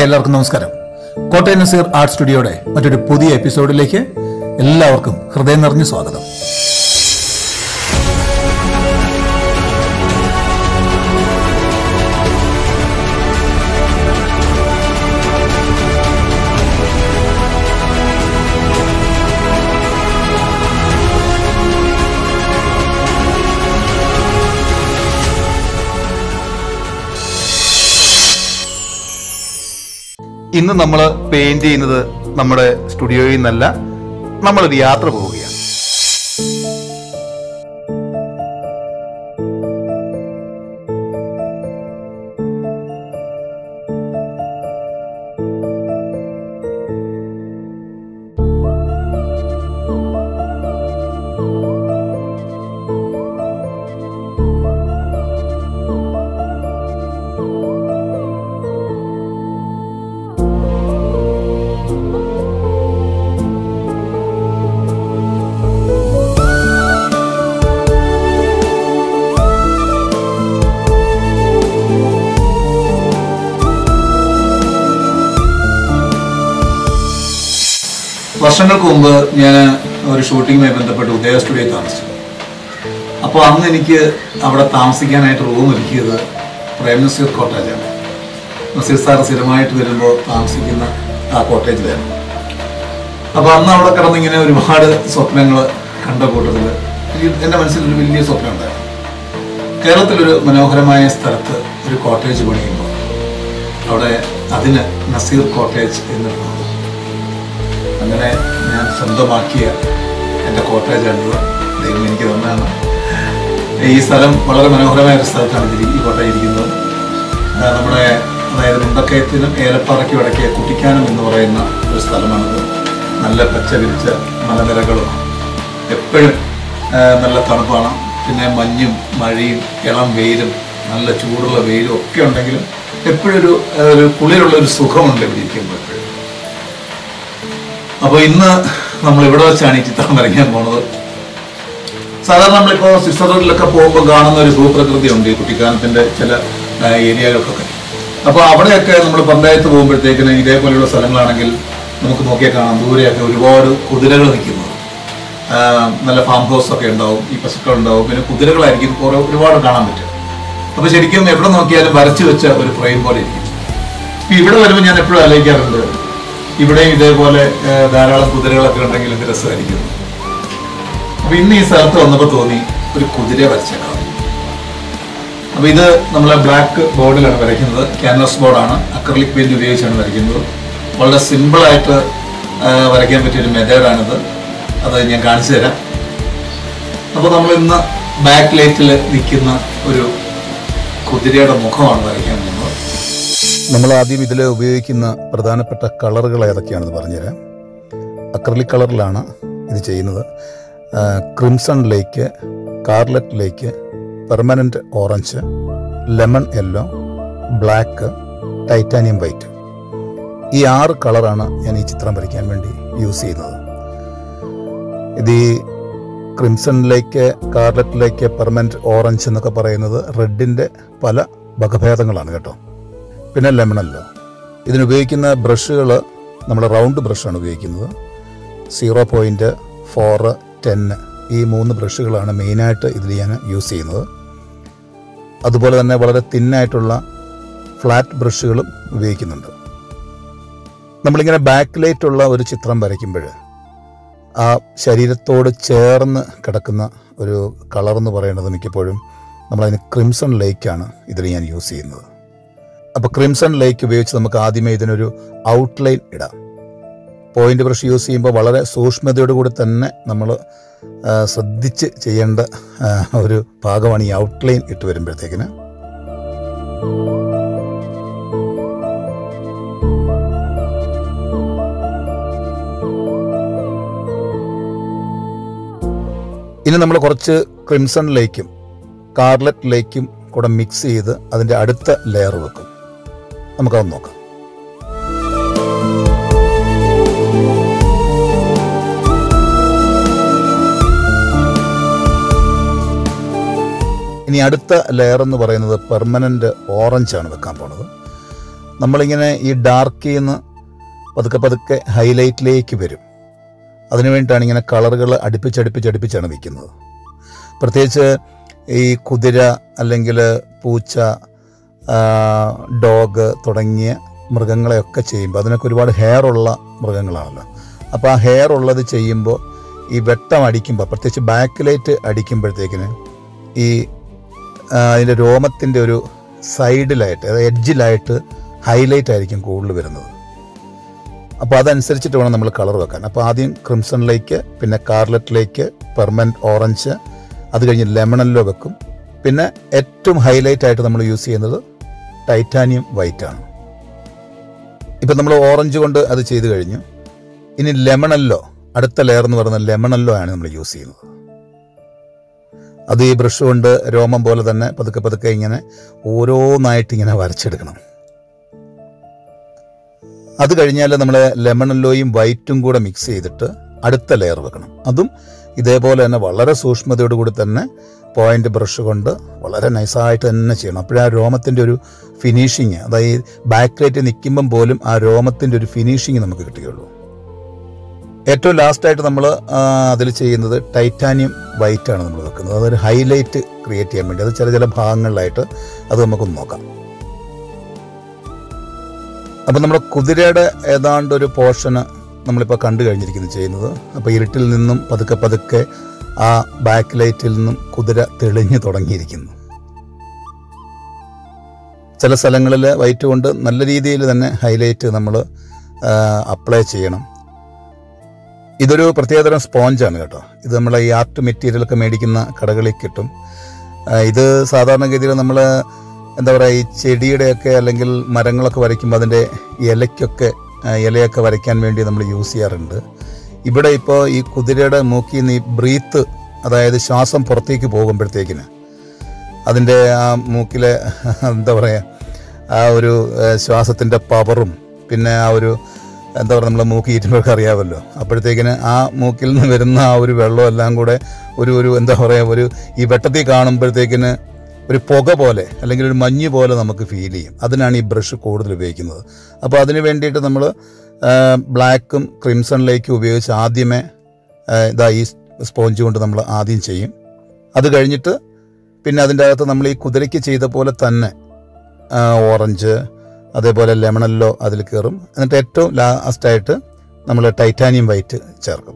hi എല്ലാവർക്കും നമസ്കാരം Kottayam Naseer art സ്റ്റുഡിയോയുടെ മറ്റൊരു പുതിയ എപ്പിസോഡിലേക്ക് എല്ലാവർക്കും ഹൃദയം നിറഞ്ഞ സ്വാഗതം ഇന്ന് നമ്മൾ പെയിന്റ് ചെയ്യുന്നത് നമ്മുടെ സ്റ്റുഡിയോയിൽ നിന്നല്ല നമ്മളൊരു യാത്ര പോവുകയാണ് വർഷങ്ങൾക്ക് മുമ്പ് ഞാൻ ഒരു ഷൂട്ടിങ്ങുമായി ബന്ധപ്പെട്ട് ഉദയ സ്റ്റുഡിയോ താമസിച്ചു അപ്പോൾ അന്ന് എനിക്ക് അവിടെ താമസിക്കാനായിട്ട് റൂം ഒരുക്കിയത് പ്രേം നസീർ കോട്ടേജാണ് നസീർ സാർ സ്ഥിരമായിട്ട് വരുമ്പോൾ താമസിക്കുന്ന ആ കോട്ടേജിലായിരുന്നു അപ്പോൾ അന്ന് അവിടെ കിടന്ന് ഇങ്ങനെ ഒരുപാട് സ്വപ്നങ്ങൾ കണ്ട കൂട്ടത്തിൽ എൻ്റെ മനസ്സിലൊരു വലിയ സ്വപ്നം ഉണ്ടായിരുന്നു കേരളത്തിലൊരു മനോഹരമായ സ്ഥലത്ത് ഒരു കോട്ടേജ് പണിയുമ്പോൾ അവിടെ അതിന് നസീർ കോട്ടേജ് എന്നിട്ടുണ്ട് അങ്ങനെ ഞാൻ സ്വന്തമാക്കിയ എൻ്റെ കോട്ടേജാണിത് ദൈവം എനിക്ക് തന്നതാണ് ഈ സ്ഥലം വളരെ മനോഹരമായ ഒരു സ്ഥലത്താണ് ഇത് ഈ കോട്ടയം ഇരിക്കുന്നത് ആ, നമ്മുടെ അതായത് മുണ്ടക്കയത്തിനും ഏലപ്പാറയ്ക്കും ഇടയ്ക്ക് കുട്ടിക്കാനം എന്ന് പറയുന്ന ഒരു സ്ഥലമാണിത് നല്ല പച്ച വിരിച്ച മലനിരകളും എപ്പോഴും ആ, നല്ല തണുപ്പാണ് പിന്നെ മഞ്ഞും മഴയും ഇളം വെയിലും നല്ല ചൂടുള്ള വെയിലും ഒക്കെ ഉണ്ടെങ്കിലും എപ്പോഴും ഒരു ആ, ഒരു കുളിരുള്ള ഒരു സുഖമുണ്ട് ഇവിടെ ഇരിക്കുമ്പോൾ എപ്പോഴും അപ്പോൾ ഇന്ന് നമ്മൾ ഇവിടെ വെച്ചാണ് ഈ ചിത്രം വരയ്ക്കാൻ പോണത് സാധാരണ നമ്മളിപ്പോൾ സ്വിറ്റ്സർലൻഡിലൊക്കെ പോകുമ്പോൾ കാണുന്ന ഒരു ഭൂപ്രകൃതി ഉണ്ട് ഈ കുട്ടിക്കാനത്തിന്റെ ചില ആ, ഏരിയകൾക്കൊക്കെ അപ്പോൾ അവിടെയൊക്കെ നമ്മൾ പഞ്ചായത്ത് പോകുമ്പോഴത്തേക്കിന് ഇതേപോലെയുള്ള സ്ഥലങ്ങളാണെങ്കിൽ നമുക്ക് നോക്കിയാൽ കാണാം ദൂരെയൊക്കെ ഒരുപാട് കുതിരകൾ നിൽക്കുന്നത് ആ, നല്ല ഫാം ഹൗസ് ഒക്കെ ഉണ്ടാവും ഈ പശുക്കൾ ഉണ്ടാവും പിന്നെ കുതിരകളായിരിക്കും കുറെ ഒരുപാട് കാണാൻ പറ്റും അപ്പോൾ ശരിക്കും എവിടെ നോക്കിയാലും വരച്ചു വെച്ച ഒരു ഫ്രെയിം പോലെ ഇരിക്കും ഇപ്പൊ ഇവിടെ വരുമ്പോൾ ഞാൻ എപ്പോഴും ആലോചിക്കാറുണ്ട് ഇവിടെയും ഇതേപോലെ ആ, ധാരാളം കുതിരകളൊക്കെ ഉണ്ടെങ്കിൽ എന്ത് രസമായിരിക്കും അപ്പൊ ഇന്ന് ഈ സ്ഥലത്ത് വന്നപ്പോൾ തോന്നി ഒരു കുതിരയെ വരച്ചേക്കാം അപ്പൊ ഇത് നമ്മളെ ബ്ലാക്ക് ബോർഡിലാണ് വരയ്ക്കുന്നത് ക്യാൻവാസ് ബോർഡാണ് അക്രലിക് പെയിന്റ് ഉപയോഗിച്ചാണ് വരയ്ക്കുന്നത് വളരെ സിമ്പിളായിട്ട് വരയ്ക്കാൻ പറ്റിയ ഒരു മെത്തേഡാണിത് അത് ഞാൻ കാണിച്ചു തരാം അപ്പോൾ നമ്മൾ ഇന്ന് ബാക്ക് ലൈറ്റിൽ നിൽക്കുന്ന ഒരു കുതിരയുടെ മുഖമാണ് വരയ്ക്കാൻ പോകുന്നത് നമ്മൾ ആദ്യം ഇതിൽ ഉപയോഗിക്കുന്ന പ്രധാനപ്പെട്ട കളറുകൾ ഏതൊക്കെയാണെന്ന് പറഞ്ഞുതരാം അക്രലിക് കളറിലാണ് ഇത് ചെയ്യുന്നത് crimson lake scarlet lake permanent orange lemon yellow black titanium white ഈ ആറ് കളറാണ് ഞാൻ ഈ ചിത്രം വരയ്ക്കാൻ വേണ്ടി യൂസ് ചെയ്യുന്നത് ഇത് ഈ ക്രിംസണിലേക്ക് കാർലറ്റിലേക്ക് പെർമനന്റ് ഓറഞ്ച് എന്നൊക്കെ പറയുന്നത് റെഡിൻ്റെ പല വകഭേദങ്ങളാണ് കേട്ടോ പിന്നെ ലെമണല്ലോ ഇതിനുപയോഗിക്കുന്ന ബ്രഷുകൾ നമ്മൾ റൗണ്ട് ബ്രഷാണ് ഉപയോഗിക്കുന്നത് സീറോ പോയിൻറ്റ് ഫോറ് ടെന്ന് ഈ മൂന്ന് ബ്രഷുകളാണ് മെയിനായിട്ട് ഇതിൽ ഞാൻ യൂസ് ചെയ്യുന്നത് അതുപോലെ തന്നെ വളരെ തിന്നായിട്ടുള്ള ഫ്ലാറ്റ് ബ്രഷുകളും ഉപയോഗിക്കുന്നുണ്ട് നമ്മളിങ്ങനെ ബാക്ക് ലൈറ്റ് ഉള്ള ഒരു ചിത്രം വരയ്ക്കുമ്പോൾ ആ ശരീരത്തോട് ചേർന്ന് കിടക്കുന്ന ഒരു കളർ എന്ന് പറയുന്നത് മിക്കപ്പോഴും നമ്മളതിന് ക്രിംസൺ ലേക്കാണ് ഇതിൽ ഞാൻ യൂസ് ചെയ്യുന്നത് അപ്പോൾ ക്രിംസൺ ലേക്ക് ഉപയോഗിച്ച് നമുക്ക് ആദ്യമേ ഇതിനൊരു ഔട്ട്ലൈൻ ഇടാം പോയിന്റ് ബ്രഷ് യൂസ് ചെയ്യുമ്പോൾ വളരെ സൂക്ഷ്മതയോട് കൂടി തന്നെ നമ്മൾ ശ്രദ്ധിച്ച് ചെയ്യേണ്ട ആ, ഒരു ഭാഗമാണ് ഈ ഔട്ട്ലൈൻ ഇട്ട് വരുമ്പോഴത്തേക്കിന് ഇനി നമ്മൾ കുറച്ച് ക്രിംസൺ ലേക്കും കാർലറ്റ് ലേക്കും കൂടെ മിക്സ് ചെയ്ത് അതിൻ്റെ അടുത്ത ലെയർ വെക്കും നമുക്കത് നോക്കാം ഇനി അടുത്ത ലെയർ എന്ന് പറയുന്നത് പെർമനന്റ് ഓറഞ്ച് ആണ് വെക്കാൻ പോണത് നമ്മളിങ്ങനെ ഈ ഡാർക്കിൽ നിന്ന് പതുക്കെ പതുക്കെ ഹൈലൈറ്റിലേക്ക് വരും അതിനു വേണ്ടിയിട്ടാണ് ഇങ്ങനെ കളറുകൾ അടുപ്പിച്ചടുപ്പിച്ചടുപ്പിച്ചാണ് വയ്ക്കുന്നത് പ്രത്യേകിച്ച് ഈ കുതിര അല്ലെങ്കിൽ പൂച്ച ആ, ഡോഗ് തുടങ്ങിയ മൃഗങ്ങളെയൊക്കെ ചെയ്യുമ്പോൾ അതിനൊക്കെ ഒരുപാട് ഹെയർ ഉള്ള മൃഗങ്ങളാണല്ലോ അപ്പോൾ ആ ഹെയർ ഉള്ളത് ചെയ്യുമ്പോൾ ഈ വെട്ടം അടിക്കുമ്പോൾ പ്രത്യേകിച്ച് ബാക്ക് ലൈറ്റ് അടിക്കുമ്പോഴത്തേക്കിന് ഈ ആ, അതിൻ്റെ രോമത്തിൻ്റെ ഒരു സൈഡിലായിട്ട് അതായത് എഡ്ജിലായിട്ട് ഹൈലൈറ്റ് ആയിരിക്കും കൂടുതൽ വരുന്നത് അപ്പോൾ അതനുസരിച്ചിട്ട് വേണം നമ്മൾ കളർ വെക്കാൻ അപ്പോൾ ആദ്യം ക്രിംസണിലേക്ക് പിന്നെ കാർലറ്റിലേക്ക് പെർമനൻറ്റ് ഓറഞ്ച് അത് കഴിഞ്ഞ് ലെമണനിലോ വെക്കും പിന്നെ ഏറ്റവും ഹൈലൈറ്റ് ആയിട്ട് നമ്മൾ യൂസ് ചെയ്യുന്നത് ടൈറ്റാനിയം വൈറ്റ് ആണ് ഇപ്പം നമ്മൾ ഓറഞ്ച് കൊണ്ട് അത് ചെയ്ത് കഴിഞ്ഞു ഇനി ലെമണല്ലോ അടുത്ത ലെയർ എന്ന് പറയുന്നത് ലെമണല്ലോ ആണ് നമ്മൾ യൂസ് ചെയ്യുന്നത് അത് ഈ ബ്രഷ് കൊണ്ട് രോമം പോലെ തന്നെ പതുക്കെ പതുക്കെ ഇങ്ങനെ ഓരോന്നായിട്ട് ഇങ്ങനെ വരച്ചെടുക്കണം അത് കഴിഞ്ഞാൽ നമ്മൾ ലെമണല്ലോയും വൈറ്റും കൂടെ മിക്സ് ചെയ്തിട്ട് അടുത്ത ലെയർ വെക്കണം അതും ഇതേപോലെ തന്നെ വളരെ സൂക്ഷ്മതയോട് കൂടി തന്നെ പോയിന്റ് ബ്രഷ് കൊണ്ട് വളരെ നൈസായിട്ട് തന്നെ ചെയ്യണം അപ്പോഴേ ആ രോമത്തിൻ്റെ ഒരു ഫിനിഷിങ് അതായത് ബാക്ക് ലൈറ്റ് നിൽക്കുമ്പം പോലും ആ രോമത്തിൻ്റെ ഒരു ഫിനിഷിങ് നമുക്ക് കിട്ടുകയുള്ളൂ ഏറ്റവും ലാസ്റ്റായിട്ട് നമ്മൾ അതിൽ ചെയ്യുന്നത് ടൈറ്റാനിയം വൈറ്റ് ആണ് നമ്മൾ വെക്കുന്നത് അതൊരു ഹൈലൈറ്റ് ക്രിയേറ്റ് ചെയ്യാൻ വേണ്ടി അത് ചില ചില ഭാഗങ്ങളിലായിട്ട് അത് നമുക്കൊന്ന് നോക്കാം അപ്പം നമ്മുടെ കുതിരയുടെ ഏതാണ്ട് ഒരു പോർഷന് നമ്മളിപ്പോൾ കണ്ടു കഴിഞ്ഞിരിക്കുന്നു ചെയ്യുന്നത് അപ്പോൾ ഇരുട്ടിൽ നിന്നും പതുക്കെ പതുക്കെ ആ ബാക്ക് ലൈറ്റിൽ നിന്നും കുതിര തെളിഞ്ഞു തുടങ്ങിയിരിക്കുന്നു ചില സ്ഥലങ്ങളിൽ വൈറ്റ് കൊണ്ട് നല്ല രീതിയിൽ തന്നെ ഹൈലൈറ്റ് നമ്മൾ അപ്ലൈ ചെയ്യണം ഇതൊരു പ്രത്യേകതരം സ്പോഞ്ചാണ് കേട്ടോ ഇത് നമ്മൾ ഈ ആർട്ട് മെറ്റീരിയലൊക്കെ മേടിക്കുന്ന കടകളിൽ കിട്ടും ആ, ഇത് സാധാരണഗതിയിൽ നമ്മൾ എന്താ പറയുക ഈ ചെടിയുടെയൊക്കെ അല്ലെങ്കിൽ മരങ്ങളൊക്കെ വരയ്ക്കുമ്പോൾ അതിൻ്റെ ഇലയ്ക്കൊക്കെ ആ, ഇലയൊക്കെ വരയ്ക്കാൻ വേണ്ടി നമ്മൾ യൂസ് ചെയ്യാറുണ്ട് ഇവിടെ ഇപ്പോൾ ഈ കുതിരയുടെ മൂക്കിൽ നിന്ന് ഈ ബ്രീത്ത് അതായത് ശ്വാസം പുറത്തേക്ക് പോകുമ്പോഴത്തേക്കിന് അതിൻ്റെ ആ മൂക്കിലെ എന്താ പറയുക ആ ഒരു ശ്വാസത്തിൻ്റെ പവറും പിന്നെ ആ ഒരു എന്താ പറയുക നമ്മൾ മൂക്ക് ഈറ്റുമ്പോഴൊക്കെ അറിയാമല്ലോ അപ്പോഴത്തേക്കിന് ആ മൂക്കിൽ നിന്ന് വരുന്ന ആ ഒരു വെള്ളം എല്ലാം കൂടെ ഒരു ഒരു എന്താ പറയുക ഒരു ഈ വെട്ടത്തിൽ കാണുമ്പോഴത്തേക്കിന് ഒരു പുക പോലെ അല്ലെങ്കിൽ ഒരു മഞ്ഞ് പോലെ നമുക്ക് ഫീൽ ചെയ്യും അതിനാണ് ഈ ബ്രഷ് കൂടുതൽ ഉപയോഗിക്കുന്നത് അപ്പോൾ അതിന് വേണ്ടിയിട്ട് നമ്മൾ ബ്ലാക്കും ക്രിംസണിലേക്കും ഉപയോഗിച്ച് ആദ്യമേ ആ, ഇതാ ഈ സ്പോഞ്ച് കൊണ്ട് നമ്മൾ ആദ്യം ചെയ്യും അത് കഴിഞ്ഞിട്ട് പിന്നെ അതിൻ്റെ അകത്ത് നമ്മൾ ഈ കുതിരയ്ക്ക് ചെയ്ത പോലെ തന്നെ ആ, ഓറഞ്ച് അതേപോലെ ലെമണല്ലോ അതിൽ കയറും എന്നിട്ട് ഏറ്റവും ലാസ്റ്റായിട്ട് നമ്മൾ ടൈറ്റാനിയം വൈറ്റ് ചേർക്കും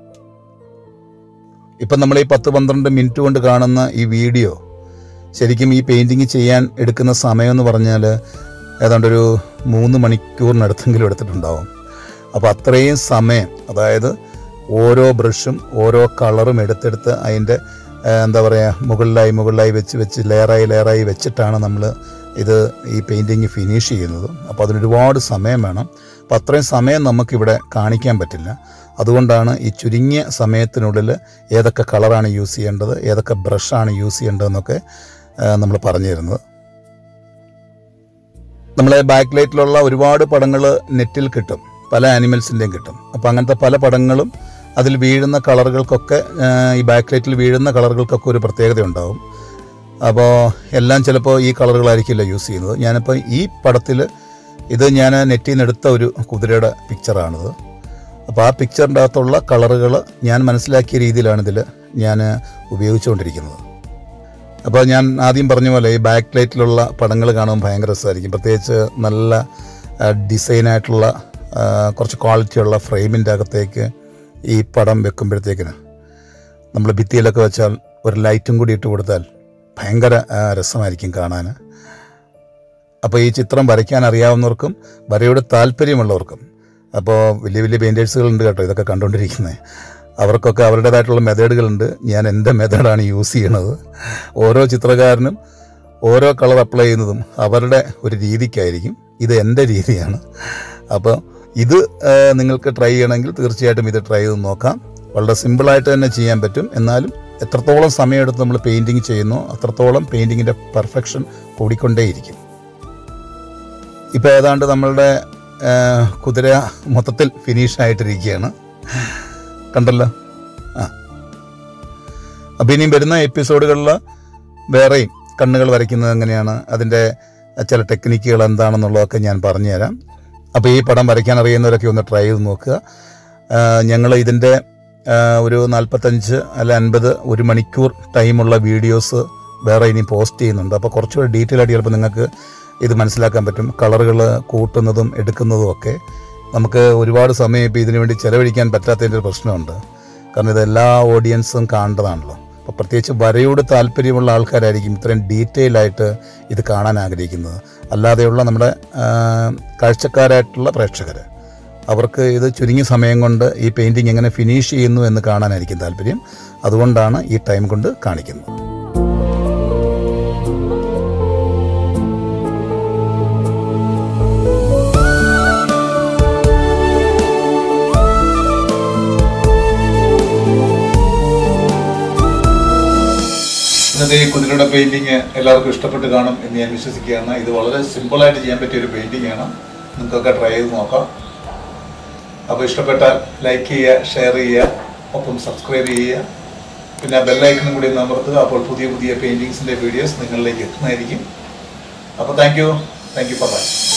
ഇപ്പം നമ്മൾ ഈ പത്ത് പന്ത്രണ്ട് മിനിറ്റ് കൊണ്ട് കാണുന്ന ഈ വീഡിയോ ശരിക്കും ഈ പെയിൻറ്റിങ് ചെയ്യാൻ എടുക്കുന്ന സമയം എന്ന് പറഞ്ഞാൽ ഏതാണ്ട് ഒരു മൂന്ന് മണിക്കൂറിനടുത്തെങ്കിലും എടുത്തിട്ടുണ്ടാവും അപ്പോൾ അത്രയും സമയം അതായത് ഓരോ ബ്രഷും ഓരോ കളറും എടുത്തെടുത്ത് അതിൻ്റെ ഏഹ്, എന്താ പറയുക മുകളിലായി മുകളിലായി വെച്ച് വെച്ച് ലെയറായി ലെയറായി വെച്ചിട്ടാണ് നമ്മൾ ഇത് ഈ പെയിൻറ്റിങ് ഫിനിഷ് ചെയ്യുന്നത് അപ്പോൾ അതിന് ഒരുപാട് സമയം വേണം അപ്പോൾ അത്രയും സമയം നമുക്കിവിടെ കാണിക്കാൻ പറ്റില്ല അതുകൊണ്ടാണ് ഈ ചുരുങ്ങിയ സമയത്തിനുള്ളിൽ ഏതൊക്കെ കളറാണ് യൂസ് ചെയ്യേണ്ടത് ഏതൊക്കെ ബ്രഷാണ് യൂസ് ചെയ്യേണ്ടതെന്നൊക്കെ നമ്മൾ പറഞ്ഞു തരുന്നത് നമ്മളെ ബാക്ക് ലൈറ്റിലുള്ള ഒരുപാട് പടങ്ങൾ നെറ്റിൽ കിട്ടും പല ആനിമൽസിൻ്റെയും കിട്ടും അപ്പോൾ അങ്ങനത്തെ പല പടങ്ങളും അതിൽ വീഴുന്ന കളറുകൾക്കൊക്കെ ആ, ഈ ബാക്ക് ലൈറ്റിൽ വീഴുന്ന കളറുകൾക്കൊക്കെ ഒരു പ്രത്യേകത ഉണ്ടാവും അപ്പോൾ എല്ലാം ചിലപ്പോൾ ഈ കളറുകളായിരിക്കില്ല യൂസ് ചെയ്യുന്നത് ഞാനിപ്പോൾ ഈ പടത്തിൽ ഇത് ഞാൻ നെറ്റിൽ നിന്ന് എടുത്ത ഒരു കുതിരയുടെ പിക്ചറാണിത് അപ്പോൾ ആ പിക്ചറിൻ്റെ അകത്തുള്ള കളറുകൾ ഞാൻ മനസ്സിലാക്കിയ രീതിയിലാണ് ഇതിൽ ഞാൻ ഉപയോഗിച്ചുകൊണ്ടിരിക്കുന്നത് അപ്പോൾ ഞാൻ ആദ്യം പറഞ്ഞ പോലെ ഈ ബാക്ക് ലൈറ്റിലുള്ള പടങ്ങൾ കാണുമ്പോൾ ഭയങ്കര രസമായിരിക്കും പ്രത്യേകിച്ച് നല്ല ഡിസൈനായിട്ടുള്ള കുറച്ച് ക്വാളിറ്റിയുള്ള ഫ്രെയിമിൻ്റെ അകത്തേക്ക് ഈ പടം വെക്കുമ്പോഴത്തേക്കിന് നമ്മൾ ഭിത്തിയിലൊക്കെ വെച്ചാൽ ഒരു ലൈറ്റും കൂടി ഇട്ട് കൊടുത്താൽ ഭയങ്കര ആ, രസമായിരിക്കും കാണാൻ അപ്പോൾ ഈ ചിത്രം വരയ്ക്കാൻ അറിയാവുന്നവർക്കും വരയോട് താല്പര്യമുള്ളവർക്കും അപ്പോൾ വലിയ വലിയ പെയിൻറ്റേഴ്സുകളുണ്ട് കേട്ടോ ഇതൊക്കെ കണ്ടുകൊണ്ടിരിക്കുന്നത് അവർക്കൊക്കെ അവരുടേതായിട്ടുള്ള മെത്തേഡുകളുണ്ട് ഞാൻ എൻ്റെ മെത്തേഡാണ് യൂസ് ചെയ്യണത് ഓരോ ചിത്രകാരനും ഓരോ കളർ അപ്ലൈ ചെയ്യുന്നതും അവരുടെ ഒരു രീതിക്കായിരിക്കും ഇത് എൻ്റെ രീതിയാണ് അപ്പോൾ ഇത് ആ, നിങ്ങൾക്ക് ട്രൈ ചെയ്യണമെങ്കിൽ തീർച്ചയായിട്ടും ഇത് ട്രൈ ചെയ്ത് നോക്കാം വളരെ സിമ്പിളായിട്ട് തന്നെ ചെയ്യാൻ പറ്റും എന്നാലും എത്രത്തോളം സമയമെടുത്ത് നമ്മൾ പെയിൻറ്റിങ് ചെയ്യുന്നു അത്രത്തോളം പെയിൻറ്റിങ്ങിൻ്റെ പെർഫെക്ഷൻ കൂടിക്കൊണ്ടേയിരിക്കും ഇപ്പോൾ ഏതാണ്ട് നമ്മളുടെ ആ, കുതിര മൊത്തത്തിൽ ഫിനിഷ് ആയിട്ടിരിക്കുകയാണ് കണ്ടല്ലോ ആ അപ്പോൾ ഇനിയും വരുന്ന എപ്പിസോഡുകളിൽ വേറെയും കണ്ണുകൾ വരയ്ക്കുന്നത് എങ്ങനെയാണ് അതിൻ്റെ ചില ടെക്നിക്കുകൾ എന്താണെന്നുള്ളതൊക്കെ ഞാൻ പറഞ്ഞുതരാം അപ്പോൾ ഈ പടം വരയ്ക്കാൻ അറിയുന്നവരൊക്കെ ഒന്ന് ട്രൈ ചെയ്ത് നോക്കുക ഞങ്ങൾ ഇതിൻ്റെ ഒരു നാൽപ്പത്തഞ്ച് അല്ല അൻപത് ഒരു മണിക്കൂർ ടൈമുള്ള വീഡിയോസ് വേറെ ഇനി പോസ്റ്റ് ചെയ്യുന്നുണ്ട് അപ്പോൾ കുറച്ചുകൂടി ഡീറ്റെയിൽ ആയിട്ട് ചിലപ്പോൾ നിങ്ങൾക്ക് ഇത് മനസ്സിലാക്കാൻ പറ്റും കളറുകൾ കൂട്ടുന്നതും എടുക്കുന്നതും ഒക്കെ നമുക്ക് ഒരുപാട് സമയം ഇപ്പോൾ ഇതിനു വേണ്ടി ചിലവഴിക്കാൻ പറ്റാത്തതിൻ്റെ ഒരു പ്രശ്നമുണ്ട് കാരണം ഇത് എല്ലാ ഓഡിയൻസും കാണേണ്ടതാണല്ലോ അപ്പോൾ പ്രത്യേകിച്ച് വരയോട് താല്പര്യമുള്ള ആൾക്കാരായിരിക്കും ഇത്രയും ഡീറ്റെയിൽ ആയിട്ട് ഇത് കാണാൻ ആഗ്രഹിക്കുന്നത് അല്ലാതെയുള്ള നമ്മുടെ ആ, കാഴ്ചക്കാരായിട്ടുള്ള പ്രേക്ഷകർ അവർക്ക് ഇത് ചുരുങ്ങിയ സമയം കൊണ്ട് ഈ പെയിൻറ്റിങ് എങ്ങനെ ഫിനിഷ് ചെയ്യുന്നു എന്ന് കാണാനായിരിക്കും താല്പര്യം അതുകൊണ്ടാണ് ഈ ടൈം കൊണ്ട് കാണിക്കുന്നത് ഇന്നത്തെ ഈ കുതിരയുടെ പെയിന്റിങ് എല്ലാവർക്കും ഇഷ്ടപ്പെട്ട് കാണും എന്ന് ഞാൻ വിശ്വസിക്കുകയാണ് ഇത് വളരെ സിമ്പിളായിട്ട് ചെയ്യാൻ പറ്റിയ ഒരു പെയിന്റിംഗ് ആണ് നിങ്ങൾക്കൊക്കെ ട്രൈ ചെയ്ത് നോക്കാം അപ്പോൾ ഇഷ്ടപ്പെട്ടാൽ ലൈക്ക് ചെയ്യുക ഷെയർ ചെയ്യുക ഒപ്പം സബ്സ്ക്രൈബ് ചെയ്യുക പിന്നെ ബെല്ലൈക്കണും കൂടി ഒന്ന് അമർത്തുക അപ്പോൾ പുതിയ പുതിയ പെയിന്റിങ്സിന്റെ വീഡിയോസ് നിങ്ങളിലേക്ക് എത്തുന്നതായിരിക്കും അപ്പോൾ thank you thank you for watching